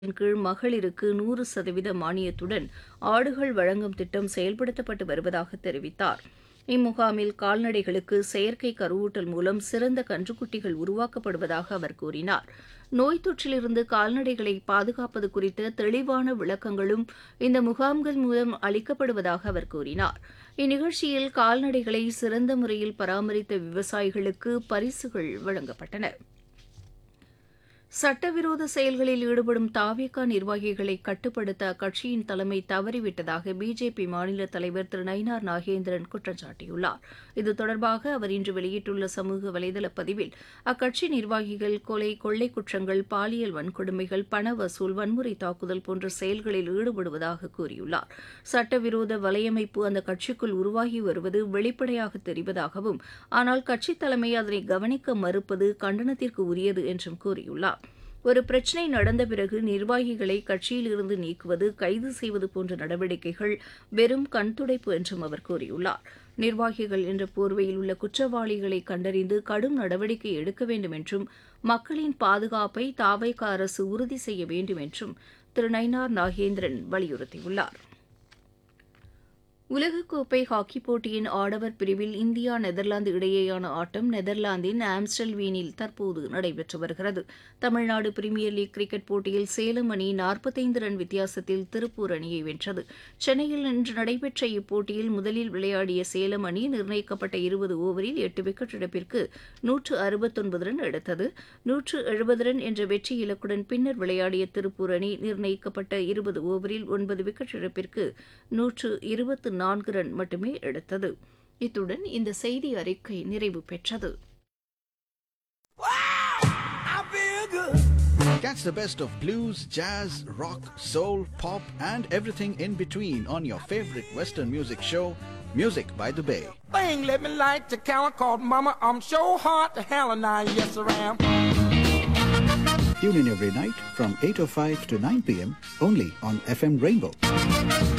திட்டத்தின் கீழ் மகளிருக்கு நூறு சதவீத மானியத்துடன் ஆடுகள் வழங்கும் திட்டம் செயல்படுத்தப்பட்டு வருவதாக தெரிவித்தார் இம்முகாமில் கால்நடைகளுக்கு செயற்கை கருவூட்டல் மூலம் சிறந்த கன்றுக்குட்டிகள் உருவாக்கப்படுவதாக அவர் கூறினார் நோய் தொற்றிலிருந்து கால்நடைகளை பாதுகாப்பது குறித்த தெளிவான விளக்கங்களும் இந்த முகாம்கள் மூலம் அளிக்கப்படுவதாக அவர் கூறினார் இந்நிகழ்ச்சியில் கால்நடைகளை சிறந்த முறையில் பராமரித்த விவசாயிகளுக்கு பரிசுகள் வழங்கப்பட்டன சட்டவிரோத செயல்களில் ஈடுபடும் தாவேகா நிர்வாகிகளை கட்டுப்படுத்த அக்கட்சியின் தலைமை தவறிவிட்டதாக பிஜேபி மாநில தலைவர் திரு நயினார் நாகேந்திரன் குற்றம் சாட்டியுள்ளார் இது தொடர்பாக அவர் இன்று வெளியிட்டுள்ள சமூக வலைதள பதிவில் அக்கட்சி நிர்வாகிகள் கொலை கொள்ளை குற்றங்கள் பாலியல் வன்கொடுமைகள் பண வசூல் வன்முறை தாக்குதல் போன்ற செயல்களில் ஈடுபடுவதாக கூறியுள்ளார் சட்டவிரோத வலையமைப்பு அந்த கட்சிக்குள் உருவாகி வருவது வெளிப்படையாக தெரிவதாகவும் ஆனால் கட்சித் தலைமை அதனை கவனிக்க மறுப்பது கண்டனத்திற்கு உரியது என்றும் கூறியுள்ளார் ஒரு பிரச்சினை நடந்த பிறகு நிர்வாகிகளை கட்சியிலிருந்து நீக்குவது கைது செய்வது போன்ற நடவடிக்கைகள் வெறும் கண்துடைப்பு என்றும் அவர் கூறியுள்ளார் நிர்வாகிகள் என்ற போர்வையில் உள்ள குற்றவாளிகளை கண்டறிந்து கடும் நடவடிக்கை எடுக்க வேண்டும் என்றும் மக்களின் பாதுகாப்பை தாவைக்க அரசு உறுதி செய்ய வேண்டும் என்றும் திரு நயினார் நாகேந்திரன் வலியுறுத்தியுள்ளார் உலகக்கோப்பை ஹாக்கி போட்டியின் ஆடவர் பிரிவில் இந்தியா நெதர்லாந்து இடையேயான ஆட்டம் நெதர்லாந்தின் ஆம்ஸ்டல்வீனில் தற்போது நடைபெற்று வருகிறது தமிழ்நாடு பிரீமியர் லீக் கிரிக்கெட் போட்டியில் சேலம் அணி நாற்பத்தைந்து ரன் வித்தியாசத்தில் திருப்பூர் அணியை வென்றது சென்னையில் இன்று நடைபெற்ற இப்போட்டியில் முதலில் விளையாடிய சேலம் அணி நிர்ணயிக்கப்பட்ட இருபது ஓவரில் எட்டு விக்கெட் இழப்பிற்கு நூற்று அறுபத்தொன்பது ரன் எடுத்தது நூற்று எழுபது ரன் என்ற வெற்றி இலக்குடன் பின்னர் விளையாடிய திருப்பூர் அணி நிர்ணயிக்கப்பட்ட இருபது ஓவரில் ஒன்பது விக்கெட் இழப்பிற்கு நூற்று இருபத்து நான்கு ரன் மட்டுமே எடுத்தது இத்துடன் இந்த செய்தி அறிக்கை நிறைவு பெற்றது Catch the best of blues, jazz, rock, soul, pop, and everything in between on your favorite Western music show, Music by the Bay. Thing let me like the cow called Mama. I'm so hot to hell and I yes I am. Tune in every night from 8.05 to 9 p.m. only on FM Rainbow.